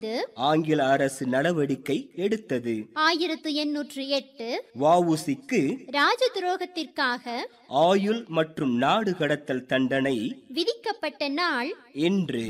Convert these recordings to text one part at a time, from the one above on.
ஆங்கில அரசு நடவடிக்கை எடுத்தது ஆயிரத்து எண்ணூற்று எட்டு வஉசிக்கு ராஜ துரோகத்திற்காக ஆயுள் மற்றும் நாடு கடத்தல் தண்டனை விதிக்கப்பட்ட நாள் என்று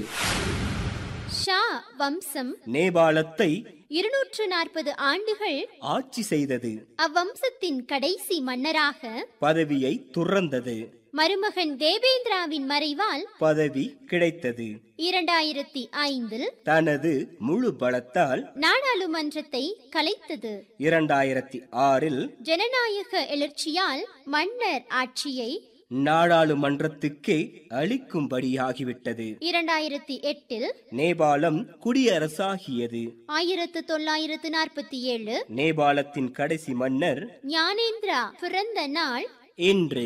ஷா வம்சம் நேபாளத்தை இருநூற்று நாற்பது ஆண்டுகள் ஆட்சி செய்தது அவ்வம்சத்தின் கடைசி மன்னராக பதவியை துறந்தது மருமகன் தேவேந்திராவின் மறைவால் பதவி கிடைத்தது இரண்டாயிரத்தி ஐந்தில் தனது முழு பலத்தால் நாடாளுமன்றத்தை கலைத்தது இரண்டாயிரத்தி ஆறில் ஜனநாயக எழுச்சியால் மன்னர் ஆட்சியை நாடாளுமன்றத்துக்கே அளிக்கும்படியாகிவிட்டது இரண்டாயிரத்தி எட்டில் நேபாளம் குடியரசாகியது ஆயிரத்து தொள்ளாயிரத்து நாற்பத்தி ஏழு நேபாளத்தின் கடைசி மன்னர் ஞானேந்திரா பிறந்த நாள் இன்று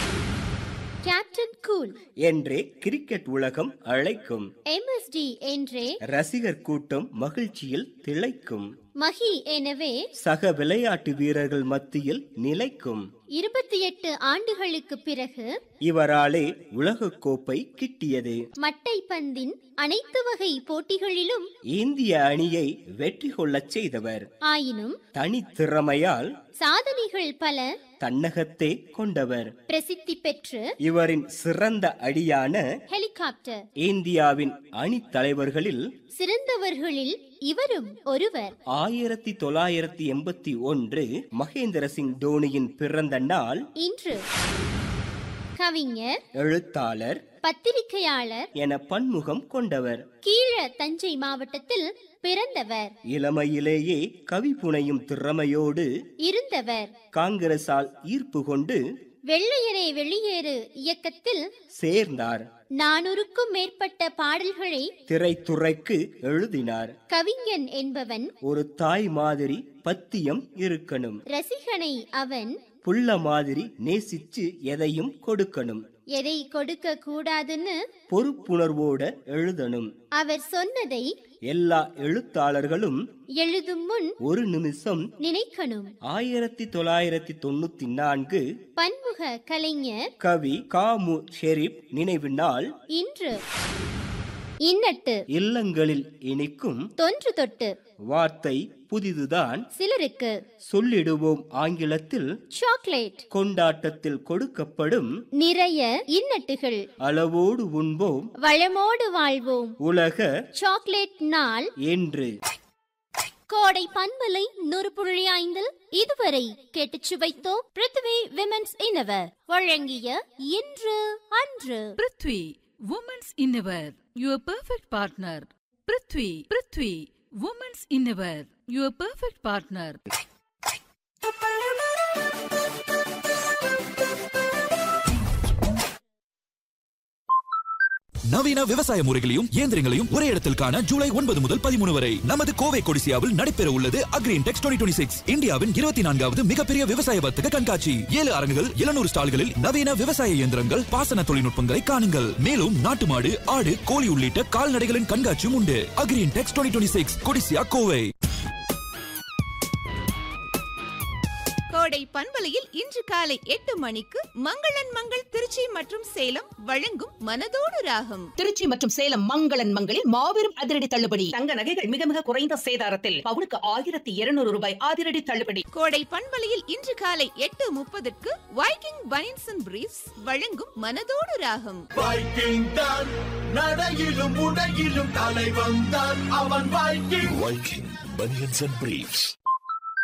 கேப்டன் கூல் என்றே கிரிக்கெட் உலகம் அழைக்கும் எம்எஸ்டி என்றே ரசிகர் கூட்டம் மகிழ்ச்சியில் திளைக்கும் மஹி எனவே சக விளையாட்டு வீரர்கள் மத்தியில் நிலைக்கும் இருபத்தி எட்டு ஆண்டுகளுக்கு பிறகு இவராலே உலகக் கோப்பை கிட்டியது மட்டைப்பந்தின் அனைத்து வகை போட்டிகளிலும் இந்திய அணியை வெற்றி கொள்ளச் செய்தவர் ஆயினும் தனித்திறமையால் சாதனைகள் பல தன்னகத்தே கொண்டவர் பிரசித்தி பெற்று இவரின் சிறந்த அடியான ஹெலிகாப்டர் இந்தியாவின் அணித் தலைவர்களில் சிறந்தவர்களில் இவரும் ஒருவர் ஆயிரத்தி தொள்ளாயிரத்தி எண்பத்தி ஒன்று மகேந்திர சிங் தோனியின் பிறந்த நாள் இன்று கவிஞர் எழுத்தாளர் பத்திரிகையாளர் என பன்முகம் கொண்டவர் கீழ தஞ்சை மாவட்டத்தில் பிறந்தவர் இளமையிலேயே கவி புனையும் திறமையோடு இருந்தவர் காங்கிரசால் ஈர்ப்பு கொண்டு வெள்ளையரே வெளியேறு இயக்கத்தில் சேர்ந்தார் நானூறுக்கும் மேற்பட்ட பாடல்களை திரைத்துறைக்கு எழுதினார் கவிஞன் என்பவன் ஒரு தாய் மாதிரி பத்தியம் இருக்கணும் ரசிகனை அவன் புள்ள மாதிரி நேசிச்சு எதையும் கொடுக்கணும் எதை கொடுக்க கூடாதுன்னு பொறுப்புணர்வோட எழுதணும் அவர் சொன்னதை எல்லா எழுத்தாளர்களும் எழுதும் முன் ஒரு நிமிஷம் நினைக்கணும் ஆயிரத்தி தொள்ளாயிரத்தி தொண்ணூத்தி நான்கு பன்முக கலைஞர் கவி காமு ஷெரீப் நினைவு நாள் இன்று இன்னட்டு இல்லங்களில் இனிக்கும் தொன்று தொட்டு வார்த்தை புதிதுதான் சிலருக்கு சொல்லிடுவோம் ஆங்கிலத்தில் சாக்லேட் கொண்டாட்டத்தில் கொடுக்கப்படும் நிறைய இன்னட்டுகள் அளவோடு உண்போம் வளமோடு வாழ்வோம் உலக சாக்லேட் நாள் என்று கோடை பண்பலை நூறு புள்ளி ஐந்தில் இதுவரை கேட்டுச் சுவைத்தோம் பிருத்வி விமென்ஸ் இன்னவர் வழங்கிய இன்று அன்று prithvi women's innerwear your perfect partner prithvi prithvi women's innerwear your perfect partner நவீன விவசாய முறைகளையும் இயந்திரங்களையும் ஒரே இடத்தில் காண ஜூலை ஒன்பது முதல் பதிமூணு வரை நமது கோவை கொடிசியாவில் நடைபெற உள்ளது அக்ரீன் டெக்ஸ் டுவெண்ட்டி சிக்ஸ் இந்தியாவின் இருபத்தி நான்காவது மிகப்பெரிய விவசாய வர்த்தக கண்காட்சி ஏழு அரங்குகள் எழுநூறு ஸ்டால்களில் நவீன விவசாய இயந்திரங்கள் பாசன தொழில்நுட்பங்களை காணுங்கள் மேலும் நாட்டு மாடு ஆடு கோழி உள்ளிட்ட கால்நடைகளின் கண்காட்சியும் உண்டு Agri Intex twenty six Codissia Kovai கோடை பண்பலையில் இன்று காலை எட்டு மணிக்கு மங்களன் மங்கள் திருச்சி மற்றும் சேலம் வழங்கும் மனதோடு ராகம் திருச்சி மற்றும் சேலம் மங்களன் மங்களில் மாபெரும் அதிரடி தள்ளுபடி தங்க நகைகள் மிக மிக குறைந்த சேதாரத்தில் பவுனுக்கு ஆயிரத்தி இருநூறு ரூபாய் அதிரடி தள்ளுபடி கோடை பண்பலையில் இன்று காலை எட்டு முப்பதுக்கு வைக்கிங் பனின்ஸ் அண்ட் பிரீஃப்ஸ் வழங்கும் மனதோடு ராகம் வைக்கிங் தான் நடையிலும் உடையிலும் தலைவன் தான் அவன் Viking Viking Bunions and Briefs.